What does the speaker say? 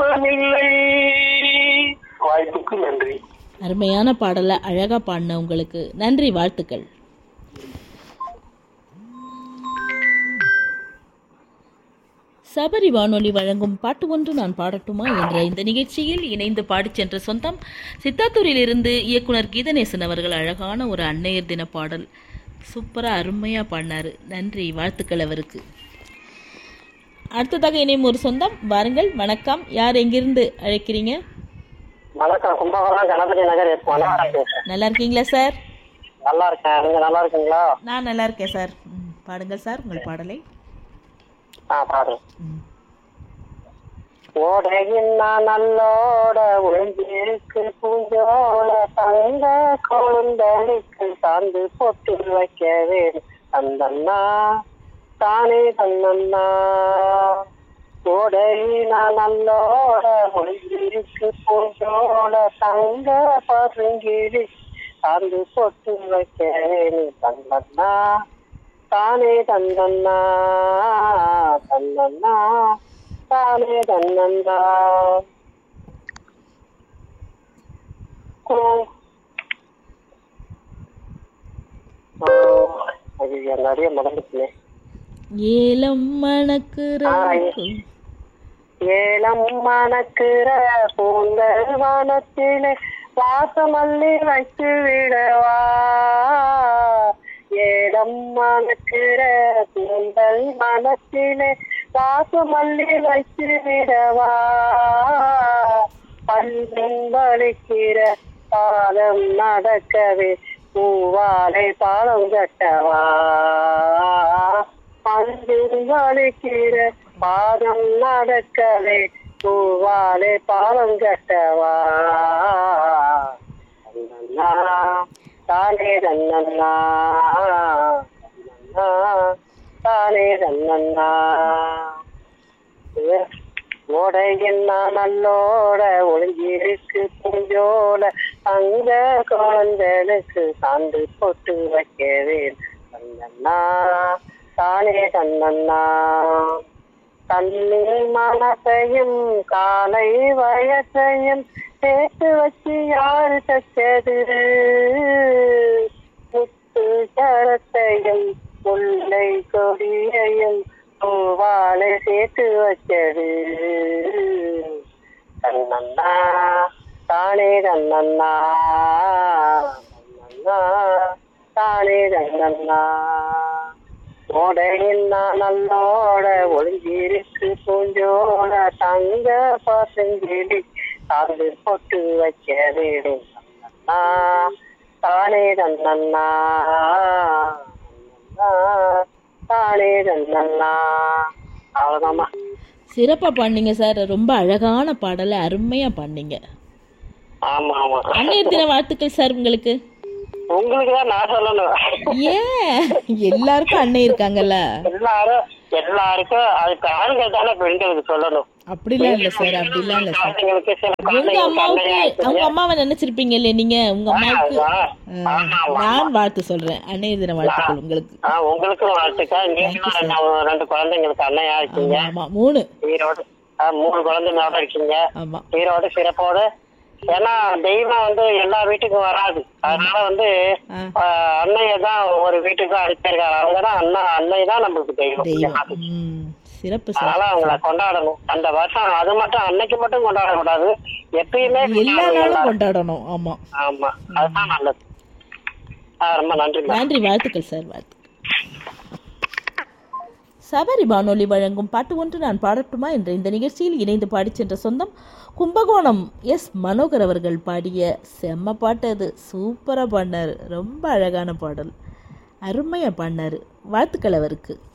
தெய்வமில்லை வாய்ப்புக்கு நன்றி அருமையான பாடலை அழகா பாடின உங்களுக்கு நன்றி வாழ்த்துக்கள் சபரி வானொலி வழங்கும் பாட்டு ஒன்று நான் பாடட்டுமா என்ற இந்த நிகழ்ச்சியில் இணைந்து பாடிச் சென்ற சொந்தம் சித்தாத்தூரிலிருந்து இயக்குனர் கீதநேசன் அவர்கள் அழகான ஒரு அன்னையர் தின பாடல் சூப்பராக அருமையாக பாடினாரு நன்றி வாழ்த்துக்கள் அவருக்கு அடுத்ததாக இணையும் ஒரு சொந்தம் வாருங்கள் வணக்கம் யார் எங்கிருந்து அழைக்கிறீங்க வணக்கம் கும்பகோணம் கணபதி நகர் மனோகரன் பேசுறேன் நல்லா இருக்கீங்களா சார் நல்லா இருக்கேன் நீங்க நல்லா இருக்கீங்களா நான் நல்லா இருக்கேன் சார் ம், பாடுங்கள் சார் உங்கள் பாடலை ஆ பாரு ம். ஓடையின் நான் நல்லோட ஒளிஞ்சிருக்கு பூஞ்சோட தங்க கொழுந்தனுக்கு சாந்து போட்டு வைக்க வேண்டும் தந்தன்னா தானே தந்தன்னா ஓடையின் நான் நல்லோட ஒளிஞ்சிருக்கு பூஞ்சோட தங்க பசுங்கிரி சாந்து போட்டு வைக்க வேண்டும் தந்தன்னா தானே தந்தன்னா தந்தன்னா தானே தந்தன்னா கு- ஆ, ஐயோ, நிறைய மறந்துட்டேனே ஏலம் மணக்குற ஏலம் மணக்கிற பூந்தல் வனத்திலே வாசமல்லி வைத்து விடவா ஏலம் மணக்கிற பூந்தல் மனத்திலே வாசமல்லி வைத்து விடவா பல்லும் வலிக்கிற பாலம் நடக்கவே பூவாலை பாலம் கட்டவா பல்லும் வலிக்கிற பாதம் நடக்கவே பூவாலை பாலம் கட்டவா தன்னன்னா, தானே தன்னன்னா தன்னன்னா, தானே தன்னன்னா ஓடையில் நான் நல்லோட ஒளிஞ்சிருக்கு பூஞ்சோட அங்க குழந்தைகளுக்கு சாந்து போட்டு வைக்கவேன் தன்னண்ணா தானே தன்னண்ணா தண்ணி மனசையும் காலை வயசையும் சேர்த்து வச்சு யாரு தச்சது முத்து சரத்தையும் முல்லை கொடியையும் பூவாலை சேர்த்து வச்சது தன்னண்ணா தானே தன்னண்ணா தன்னண்ணா தானே தன்னண்ணா ஓடையில் நான் நல்லோட ஒளிஞ்சிருக்கு பூஞ்சோட தங்க பசங்கிளி சார்ந்து போட்டு வைக்க வேண்டும் தன்னண்ணா தானே தன்னண்ணா தன்னண்ணா, தானே தன்னண்ணா அவ்வளோதாம்மா சிறப்பாக பாடினீங்க சார் ரொம்ப அழகான பாடலை அருமையாக பாடினீங்க ஆமா ஆமா அன்னையர் தின வாழ்த்துக்கள் சார் உங்களுக்கு உங்களுக்கு தான் நான் சொல்லணும் ஏன் எல்லாருக்கும் அன்னை இருக்காங்கல்ல எல்லாரும் எல்லாருக்கும் அதுக்கு ஆண்கள் தானே பெண்களுக்கு சொல்லணும் அப்படிலாம் இல்லை சார் அப்படிலாம் இல்லை சார் குழந்தைங்களுக்கு சில உங்க குழந்தைங்களுக்கு அம்மாவுக்கு அன்னையா அவங்க இருக்குங்க. அம்மாவை நினைச்சிருப்பீங்க இல்லையா நீங்க உங்க அம்மாவுக்கு ஆமா, ஆ, ஆமா, ஆமா. நான் வாழ்த்து சொல்றேன் அன்னையர் தின வாழ்த்துக்கள் உங்களுக்கு ஆ, உங்களுக்கும் வாழ்த்துக்கள் நீங்களும் ரெண்டு- ரெண்டு குழந்தைங்களுக்கு அன்னையா இருக்கீங்க ஆமா ஆமா மூணு உயிரோடு ஆ, மூணு குழந்தைங்களோட இருக்கீங்க ஆமா உயிரோடு சிறப்போடு ஏன்னா தெய்வம் வந்து எல்லா வீட்டுக்கும் வராது அதனால வந்து ஆ. ஆ, அன்னைய தான் ஒரு வீட்டுக்கு அனுப்பியிருக்காங்க அவங்க தான் அண்ணா அன்னை தான் நம்மளுக்கு தெய்வம் தெய்வம் ம், சிறப்பு சார் அதனால அவங்கள கொண்டாடணும் அந்த வருஷம் அது மட்டும் அன்னைக்கு மட்டும் கொண்டாடக்கூடாது எப்பயுமே எல்லா கொண்டாடணும் நாளும் எல்லாரும். கொண்டாடணும் ஆமா ஆமா அதுதான் நல்லது ஆ, ரொம்ப நன்றி நன்றி வாழ்த்துக்கள் சார் வாழ்த்துக்கள் சபரி வானொலி வழங்கும் பாட்டு ஒன்று நான் பாடட்டுமா என்ற இந்த நிகழ்ச்சியில் இணைந்து பாடிச் சென்ற சொந்தம் கும்பகோணம் எஸ் மனோகர் அவர்கள் பாடிய செம்ம பாட்டு அது சூப்பராக பாடினார் ரொம்ப அழகான பாடல் அருமையாக பாடினார் வாழ்த்துக்கள் அவருக்கு